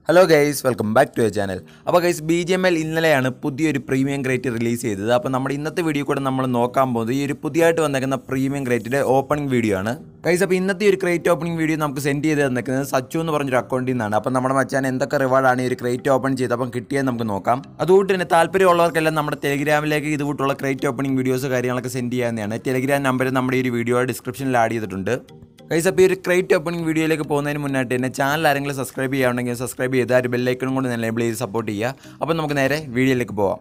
hello guys welcome back to a channel അപ്പോൾ guys B G M L ഇന്നലെയാണ് പുതിയൊരു premium great release ചെയ്തത് അപ്പോൾ നമ്മുടെ ഇന്നത്തെ വീഡിയോ കൂടെ നമ്മൾ നോക്കാൻ പോകുന്നത് ഈ ഒരു പുതിയതായിട്ട് വന്നേക്കുന്ന പ്രീമിയം ഗ്രേറ്റിൻ്റെ ഓപ്പണിംഗ് വീഡിയോ ആണ് ഗൈസ് അപ്പോൾ ഇന്നത്തെ ഈ ഒരു ക്രേറ്റ് ഓപ്പണിംഗ് വീഡിയോ നമുക്ക് സെൻഡ് ചെയ്ത് തന്നേക്കുന്നത് സച്ചു എന്ന് പറഞ്ഞൊരു അക്കൗണ്ടിൽ നിന്നാണ് അപ്പോൾ നമ്മുടെ മച്ചാൻ എന്തൊക്കെ റിവാർഡാണ് ഈ ഒരു ക്രേറ്റ് ഓപ്പൺ ചെയ്തപ്പം കിട്ടിയത് നമുക്ക് നോക്കാം അതുകൊണ്ട് തന്നെ താല്പര്യമുള്ളവർക്കെല്ലാം നമ്മുടെ ടെലിഗ്രാമിലേക്ക് ഇതുകൂട്ടുള്ള ക്രേറ്റ് ഓപ്പണിംഗ് വീഡിയോസ് കാര്യങ്ങളൊക്കെ സെൻഡ് ചെയ്യാവുന്നതാണ് ടെലിഗ്രാം നമ്പർ നമ്മുടെ ഈ ഒരു വീഡിയോ ഡിസ്ക്രിപ്ഷനിൽ ആഡ് ചെയ്തിട്ടുണ്ട് ഗൈസ് അപ്പോൾ ഈ ഒരു ക്രേറ്റ് ഓപ്പണിംഗ് വീഡിയോയിലേക്ക് പോകുന്നതിന് മുന്നായിട്ട് തന്നെ ചാനൽ ആരെങ്കിലും സബ്സ്ക്രൈബ് ചെയ്യുകയാണെങ്കിൽ സബ്സ്ക്രൈബ് ചെയ്ത് ആ ഒരു ബെല്ലൈക്കണും കൊണ്ട് എനേബിൾ ചെയ്ത് സപ്പോർട്ട് ചെയ്യുക അപ്പോൾ നമുക്ക് നേരെ വീഡിയോയിലേക്ക് പോവാം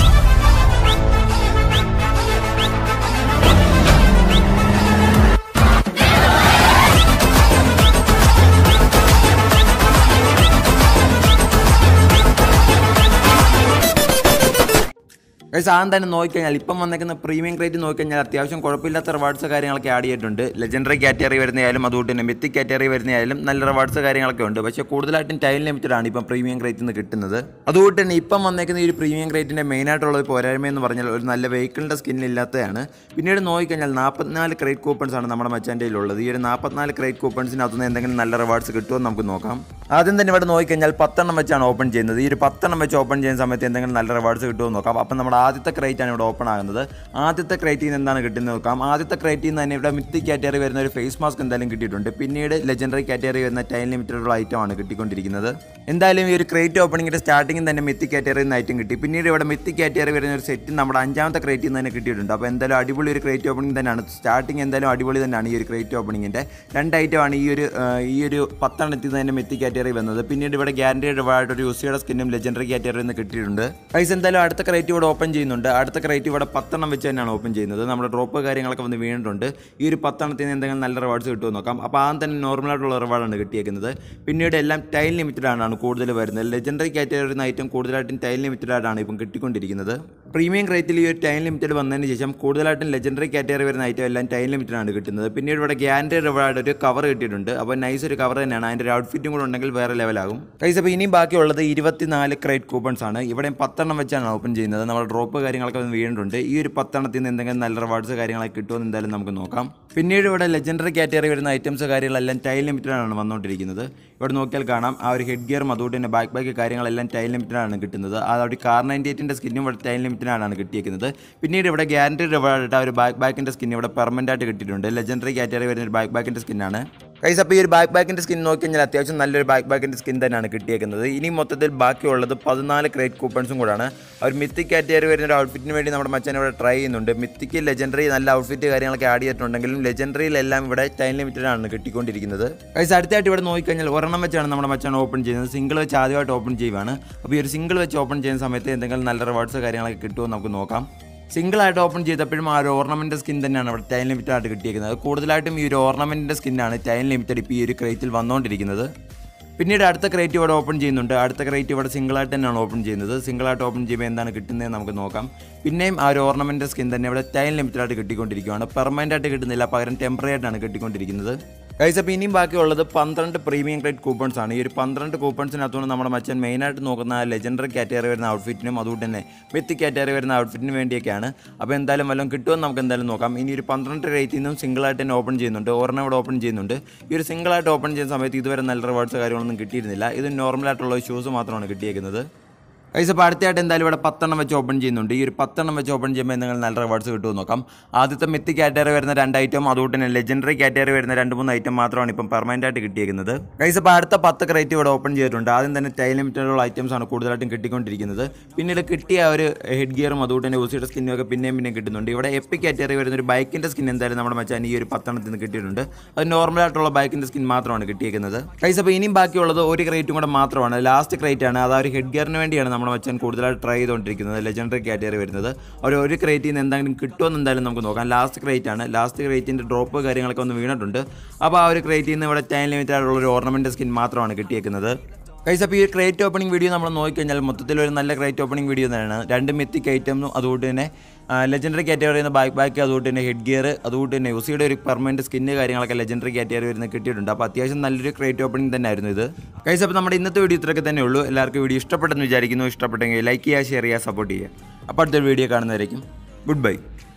ഗൈസ് ആദ്യം തന്നെ നോക്കിക്കഴിഞ്ഞാൽ ഇപ്പം വന്നേക്കുന്ന പ്രീമിയം ക്രേറ്റ് നോക്കിക്കഴിഞ്ഞാൽ അത്യാവശ്യം കുഴപ്പമില്ലാത്ത റിവാർഡ്സ് കാര്യങ്ങളൊക്കെ ആഡ് ചെയ്തിട്ടുണ്ട് ലെജൻഡറി കാറ്റഗറി വരുന്നതായാലും അതുകൊണ്ട് തന്നെ മെത്തിക് കാറ്റഗറി വരുന്നതായാലും നല്ല റിവാർഡ്സ് കാര്യങ്ങളൊക്കെ ഉണ്ട് പക്ഷേ കൂടുതലായിട്ടും ടൈം ലിമിറ്റഡ് ആണ് ഇപ്പം പ്രീമിയം ക്രേറ്റിൽ നിന്ന് കിട്ടുന്നത് അതുകൊണ്ട് തന്നെ ഇപ്പം വന്നേക്കുന്ന ഈ ഒരു പ്രീമിയം ക്രേറ്റിൻ്റെ മെയിനായിട്ടുള്ള ഒരു പോരായ്മ എന്ന് പറഞ്ഞാൽ ഒരു നല്ല വെഹിക്കിളിൻ്റെ സ്കിന്നില്ലാത്തതാണ് പിന്നീട് നോക്കിക്കഴിഞ്ഞാൽ നാൽപ്പത്തിനാല് ക്രേറ്റ് കൂപ്പൺസ് ആണ് നമ്മുടെ മച്ചാൻ്റെ ഉള്ളത് ഈ ഒരു നാൽപ്പത്തിനാല് ക്രേറ്റ് കൂപ്പൺസിനകത്തുനിന്ന് എന്തെങ്കിലും നല്ല റിവാർഡ്സ് കിട്ടുമോ നമുക്ക് നോക്കാം ആദ്യം തന്നെ ഇവിടെ നോക്കിക്കഴിഞ്ഞാൽ പത്തെണ്ണം വെച്ചാണ് ഓപ്പൺ ചെയ്യുന്നത് ഈ ഒരു പത്തെണ്ണം വെച്ച് ഓപ്പൺ ചെയ്യുന്ന സമയത്ത് എന്തെങ്കിലും നല്ല റിവാർഡ്സ് കിട്ടുമോ നോക്കാം അപ്പം നമ്മുടെ ആദ്യത്തെ ക്രേറ്റ് ആണ് ഇവിടെ ഓപ്പൺ ആകുന്നത് ആദ്യത്തെ ക്രേറ്റിൽ നിന്ന് എന്താണ് കിട്ടുന്നത് നോക്കാം ആദ്യത്തെ ക്രേറ്റിൽ നിന്ന് തന്നെ ഇവിടെ മിത്തി കാറ്റഗറി വരുന്ന ഒരു ഫേസ് മാസ്ക് എന്തായാലും കിട്ടിയിട്ടുണ്ട് പിന്നീട് ലെജൻഡറി കാറ്റഗറി വരുന്ന ടൈം ലിമിറ്റഡ് ഐറ്റം ആണ് കിട്ടിക്കൊണ്ടിരിക്കുന്നത് എന്തായാലും ഈ ഒരു ക്രേറ്റ് ഓപ്പണിങ്ങിൻ്റെ സ്റ്റാർട്ടിങ്ങിൽ തന്നെ മിത്തി കാറ്റഗറി നിന്ന് ഐറ്റം കിട്ടി പിന്നീട് ഇവിടെ മിത്തി കാറ്റഗറി വരുന്ന ഒരു സെറ്റ് നമ്മുടെ അഞ്ചാമത്തെ ക്രേറ്റിൽ നിന്ന് തന്നെ കിട്ടിയിട്ടുണ്ട് അപ്പോൾ എന്തായാലും അടിപൊളി ഒരു ക്രേറ്റ് ഓപ്പണിംഗ് തന്നെയാണ് സ്റ്റാർട്ടിങ് എന്തായാലും അടിപൊളി തന്നെയാണ് ഈ ഒരു ക്രേറ്റ് ഓപ്പണിങ്ങിൻ്റെ രണ്ട് ഐറ്റമാണ് ഈ ഒരു ആ, ഈ ഒരു പത്തെണ്ണത്തിൽ തന്നെ മിത്തി കാറ്റഗറി വന്നത് പിന്നീട് ഇവിടെ ഗ്യാരണ്ടീഡ് ആയിട്ട് ഒരു യുസിയുടെ സ്കിന്നും ലെജൻഡറി കാറ്റഗറി നിന്ന് കിട്ടിയിട്ടുണ്ട് പൈസ എന്തായാലും അടുത്ത ക്രേറ്റ് ഇവിടെ ഓപ്പൺ ചെയ്യുന്നുണ്ട് അടുത്ത ക്രേറ്റ് ഇവിടെ പത്തെണ്ണം വെച്ച് തന്നെയാണ് ഓപ്പൺ ചെയ്യുന്നത് നമ്മുടെ ഡ്രോപ്പ് കാര്യങ്ങളൊക്കെ വന്ന് വീണിട്ടുണ്ട് ഈ ഒരു പത്തെണ്ണത്തിൽ നിന്ന് എന്തെങ്കിലും നല്ല റിവാർഡ്സ് കിട്ടുമോ നോക്കാം അപ്പോൾ ആദ്യം തന്നെ നോർമലായിട്ടുള്ള റിവാർഡാണ് കിട്ടിയേക്കുന്നത് പിന്നീട് എല്ലാം ടൈം ലിമിറ്റഡ് ആണ് കൂടുതൽ വരുന്നത് ലെജൻഡറി കാറ്റഗറി ഐറ്റം കൂടുതലായിട്ടും ടൈം ലിമിറ്റഡ് ആയിട്ടാണ് ഇപ്പം കിട്ടിക്കൊണ്ടിരിക്കുന്നത് പ്രീമിയം ക്രേറ്റിൽ ഈ ഒരു ടൈം ലിമിറ്റഡ് വന്നതിന് ശേഷം കൂടുതലായിട്ടും ലെജൻഡറി കാറ്റഗറി വരുന്ന ഐറ്റം എല്ലാം ടൈം ലിമിറ്റഡ് ആണ് കിട്ടുന്നത് പിന്നീട് ഇവിടെ ഗ്യാരണ്ടി റിവാർഡ് ഒരു കവർ കിട്ടിയിട്ടുണ്ട് അപ്പോൾ നൈസ് ഒരു കവർ തന്നെയാണ് അതിൻ്റെ ഒരു ഔട്ട്ഫിറ്റും കൂടെ ഉണ്ടെങ്കിൽ വേറെ ലെവലാകും കൈസ് അപ്പോൾ ഇനിയും ബാക്കിയുള്ളത് ഇരുപത്തിനാല് ക്രേറ്റ് കൂപ്പൺസ് ആണ് ഇവിടെയും പത്തെണ്ണം വെച്ചാണ് ഓപ്പൺ ചെയ്യുന്നത് നമ്മുടെ ഡ്രോപ്പ് കാര്യങ്ങളൊക്കെ വന്ന് വീണിട്ടുണ്ട് ഈ ഒരു പത്തെണ്ണത്തിൽ നിന്ന് എന്തെങ്കിലും നല്ല റിവാർഡ്സ് കാര്യങ്ങളൊക്കെ കിട്ടുമെന്ന് എന്തായാലും നമുക്ക് നോക്കാം പിന്നീട് ഇവിടെ ലെജൻഡറി കാറ്റഗറി വരുന്ന ഐറ്റംസ് കാര്യങ്ങളെല്ലാം ടൈം ലിമിറ്റഡ് ആണ് വന്നുകൊണ്ടിരിക്കുന്നത് ഇവിടെ നോക്കിയാൽ കാണാം ആ ഒരു ഹെഡ് ഗിയറും അതുകൊണ്ട് തന്നെ ബാക്ക് ബാക്ക് കാര്യങ്ങളെല്ലാം ടൈം ലിമിറ്റഡ് ആണ് കിട്ടുന്നത് ആ ഒരു കാർ നയൻറ്റി എയ്റ്റിൻ്റെ സ്കിന്നും ഇവിടെ ടൈം ലിമിറ്റഡ് ആണ് കിട്ടിയിരിക്കുന്നത് പിന്നീട് ഇവിടെ ഗ്യാരണ്ടി റിവാർഡ് ആ ഒരു ബാക്ക് ബാക്കിൻ്റെ സ്കിൻ ഇവിടെ പെർമനൻ്റ് ആയിട്ട് കിട്ടിയിട്ടുണ്ട് ലെജൻഡറി കാറ്റഗറി വരുന്ന ഒരു ബാക്ക് ബാക്കിൻ്റെ സ്കിന്നാണ് കൈസ് അപ്പോൾ ഈ ഒരു ബാക്ക് ബാക്കിൻ്റെ സ്കിൻ നോക്കി കഴിഞ്ഞാൽ അത്യാവശ്യം നല്ലൊരു ബാക്ക് ബാക്കിൻ്റെ സ്കിൻ തന്നെയാണ് കിട്ടിയേക്കുന്നത് ഇനി മൊത്തത്തിൽ ബാക്കിയുള്ളത് പതിനാല് ക്രേറ്റ് കൂപ്പൺസും കൂടാണ് അവർ മിത്തിക് കാറ്റഗറി വരുന്ന ഒരു ഔട്ട്ഫിറ്റിന് വേണ്ടി നമ്മുടെ മച്ചാൻ ഇവിടെ ട്രൈ ചെയ്യുന്നുണ്ട് മിത്തിക്ക് ലെജൻഡറി നല്ല ഔട്ട്ഫിറ്റ് കാര്യങ്ങളൊക്കെ ആഡ് ചെയ്തിട്ടുണ്ടെങ്കിലും ലെജൻഡറിയിലെല്ലാം ഇവിടെ ടൈം ലിമിറ്റഡ് ആണ് കിട്ടിക്കൊണ്ടിരിക്കുന്നത് കൈസ് അടുത്തായിട്ട് ഇവിടെ നോക്കിക്കഴിഞ്ഞാൽ ഒരെണ്ണം വെച്ചാണ് നമ്മുടെ മച്ചാൻ ഓപ്പൺ ചെയ്യുന്നത് സിംഗിൾ വെച്ച് ആദ്യമായിട്ട് ഓപ്പൺ ചെയ്യുവാണ് അപ്പോൾ ഈ ഒരു സിംഗിൾ വെച്ച് ഓപ്പൺ ചെയ്യുന്ന സമയത്ത് എന്തെങ്കിലും നല്ല റിവാർഡ്സ് കാര്യങ്ങളൊക്കെ കിട്ടുമോ എന്ന് നമുക്ക് നോക്കാം സിംഗിൾ ആയിട്ട് ഓപ്പൺ ചെയ്തപ്പോഴും ആ ഒരു ഓർണമെൻ്റ് സ്കിൻ തന്നെയാണ് അവിടെ ടൈം ലിമിറ്റഡ് ആയിട്ട് കിട്ടിയിരിക്കുന്നത് കൂടുതലായിട്ടും ഈ ഒരു ഓർണമെൻറ്റിൻ്റെ സ്കിന്നാണ് ടൈം ലിമിറ്റഡ് ഇപ്പോൾ ഈ ഒരു ക്രേറ്റിൽ വന്നുകൊണ്ടിരിക്കുന്നത് പിന്നീട് അടുത്ത ക്രേറ്റ് ഇവിടെ ഓപ്പൺ ചെയ്യുന്നുണ്ട് അടുത്ത ക്രേറ്റ് ഇവിടെ സിംഗിളായിട്ട് തന്നെയാണ് ഓപ്പൺ ചെയ്യുന്നത് സിംഗിളായിട്ട് ഓപ്പൺ ചെയ്യുമ്പോൾ എന്താണ് കിട്ടുന്നത് നമുക്ക് നോക്കാം പിന്നെയും ആ ഒരു ഓർണമെൻ്റ് സ്കിൻ തന്നെ ഇവിടെ ടൈം ലിമിറ്റഡ് ആയിട്ട് കിട്ടിക്കൊണ്ടിരിക്കുകയാണ് പെർമനൻ്റ് ആയിട്ട് കിട്ടുന്നില്ല പകരം ടെമ്പററി ആയിട്ടാണ് കിട്ടിക്കൊണ്ടിരിക്കുന്നത് ഗൈസ് അപ്പോൾ ഇനിയും ബാക്കിയുള്ളത് പന്ത്രണ്ട് പ്രീമിയം ക്രേറ്റ് കൂപ്പൺസ് ആണ് ഈ ഒരു പന്ത്രണ്ട് കൂപ്പൺസിനകത്തുകൊണ്ട് നമ്മുടെ മച്ചൻ മെയിനായിട്ട് നോക്കുന്ന ലെജൻഡറി കാറ്റഗറി വരുന്ന ഔട്ട്ഫിറ്റിനും അതുകൊണ്ട് തന്നെ മെത്തി കാറ്റഗറി വരുന്ന ഔട്ട്ഫിറ്റിനും വേണ്ടിയൊക്കെയാണ് അപ്പോൾ എന്തായാലും വല്ലതും കിട്ടുമെന്ന് നമുക്ക് എന്തായാലും നോക്കാം ഇനി ഒരു പന്ത്രണ്ട് റേറ്റിൽ നിന്നും സിംഗിളായിട്ട് തന്നെ ഓപ്പൺ ചെയ്യുന്നുണ്ട് ഒരെണ്ണം ഇവിടെ ഓപ്പൺ ചെയ്യുന്നുണ്ട് ഈ ഒരു സിംഗിളായിട്ട് ഓപ്പൺ ചെയ്യുന്ന സമയത്ത് ഇതുവരെ നല്ല റിവാർഡ്സ് കാര്യങ്ങളൊന്നും കിട്ടിയിരുന്നില്ല ഇത് നോർമലായിട്ടുള്ള ഷൂസ് മാത്രമാണ് കിട്ടിയേക്കുന്നത് കൈസ് അപ്പോൾ അടുത്തായിട്ട് എന്തായാലും ഇവിടെ പത്തെണ്ണം വെച്ച് ഓപ്പൺ ചെയ്യുന്നുണ്ട് ഈ ഒരു പത്തെണ്ണം വെച്ച് ഓപ്പൺ ചെയ്യുമ്പോൾ എന്തെങ്കിലും നല്ല റിവാർഡ്സ് കിട്ടുമെന്ന് നോക്കാം ആദ്യത്തെ മിത്തി കാറ്റഗറി വരുന്ന രണ്ട് ഐറ്റം അതുകൊണ്ട് തന്നെ ലെജൻഡറി കാറ്റഗറി വരുന്ന രണ്ട് മൂന്ന് ഐറ്റം മാത്രമാണ് ഇപ്പം പെർമനൻ്റ് ആയിട്ട് കിട്ടിയിരിക്കുന്നത് കൈസ് അപ്പോൾ അടുത്ത പത്ത് ക്രേറ്റ് ഇവിടെ ഓപ്പൺ ചെയ്തിട്ടുണ്ട് ആദ്യം തന്നെ ടൈം ലിമിറ്റഡുള്ള ഐറ്റംസ് ആണ് കൂടുതലായിട്ടും കിട്ടിക്കൊണ്ടിരിക്കുന്നത് പിന്നീട് കിട്ടിയ ആ ഒരു ഹെഡ് ഗിയറും അതുകൊണ്ട് തന്നെ ഊസിയുടെ സ്കിന്നും ഒക്കെ പിന്നെയും പിന്നെയും കിട്ടുന്നുണ്ട് ഇവിടെ എപ്പി കാറ്റഗറി വരുന്ന ഒരു ബൈക്കിൻ്റെ സ്കിൻ എന്തായാലും നമ്മുടെ മച്ചാൻ ഈ ഒരു പത്തെണ്ണത്തിൽ നിന്ന് കിട്ടിയിട്ടുണ്ട് അത് നോർമലായിട്ടുള്ള ബൈക്കിൻ്റെ സ്കിൻ മാത്രമാണ് കിട്ടിയിരിക്കുന്നത് കൈസ് അപ്പോൾ ഇനിയും ബാക്കിയുള്ളത് ഒരു ക്രേറ്റും കൂടെ മാത്രമാണ് ലാസ്റ്റ് ക്രേറ്റ് ആണ് അത് ആ ഒരു ഹെഡ് ഗിയറിന് വേണ്ടിയാണ് നമ്മുടെ മച്ചാൻ കൂടുതലായിട്ട് ട്രൈ ചെയ്തുകൊണ്ടിരിക്കുന്നത് ലെജൻഡറി കാറ്റഗറി വരുന്നത് ഒരു ഒരു ക്രേറ്റിൽ നിന്ന് എന്തെങ്കിലും കിട്ടുമെന്ന് എന്തായാലും നമുക്ക് നോക്കാം ലാസ്റ്റ് ക്രേറ്റ് ആണ് ലാസ്റ്റ് ക്രേറ്റിൻ്റെ ഡ്രോപ്പ് കാര്യങ്ങളൊക്കെ ഒന്ന് വീണിട്ടുണ്ട് അപ്പോൾ ആ ഒരു ക്രേറ്റിൽ നിന്ന് ഇവിടെ ടൈം ലിമിറ്റഡ് ആയിട്ടുള്ള ഒരു ഓർണമെൻറ്റ് സ്കിൻ മാത്രമാണ് കിട്ടിയേക്കുന്നത് കൈസ് അപ്പോൾ ഈ ക്രേറ്റ് ഓപ്പണിംഗ് വീഡിയോ നമ്മൾ നോക്കിക്കഴിഞ്ഞാൽ മൊത്തത്തിൽ ഒരു നല്ല ക്രേറ്റ് ഓപ്പണിംഗ് വീഡിയോ തന്നെയാണ് രണ്ട് മിത്തിക് ഐറ്റംസും അതുകൊണ്ട് തന്നെ ലെജൻഡറി കാറ്റഗറി വരുന്ന ബാക്ക് ബാക്ക് അതുകൊണ്ട് തന്നെ ഹെഡ് ഗിയർ അതുകൊണ്ട് തന്നെ യുസിയുടെ ഒരു പെർമനൻറ്റ് സ്കിന്ന് കാര്യങ്ങളൊക്കെ ലെജൻഡറി കാറ്റഗറി വരുന്ന കിട്ടിയിട്ടുണ്ട് അപ്പോൾ അത്യാവശ്യം നല്ലൊരു ക്രേറ്റ് ഓപ്പണിംഗ് തന്നെ ആയിരുന്നു ഇത് കൈസ് അപ്പോൾ നമ്മുടെ ഇന്നത്തെ വീഡിയോ ഇത്രയൊക്കെ തന്നെ ഉള്ളൂ എല്ലാവർക്കും വീഡിയോ ഇഷ്ടപ്പെട്ടെന്ന് വിചാരിക്കുന്നു ഇഷ്ടപ്പെട്ടെങ്കിൽ ലൈക്ക് ചെയ്യുക ഷെയർ ചെയ്യുക സപ്പോർട്ട് ചെയ്യുക അപ്പോൾ അടുത്തൊരു വീഡിയോ കാണുന്നതായിരിക്കും ഗുഡ് ബൈ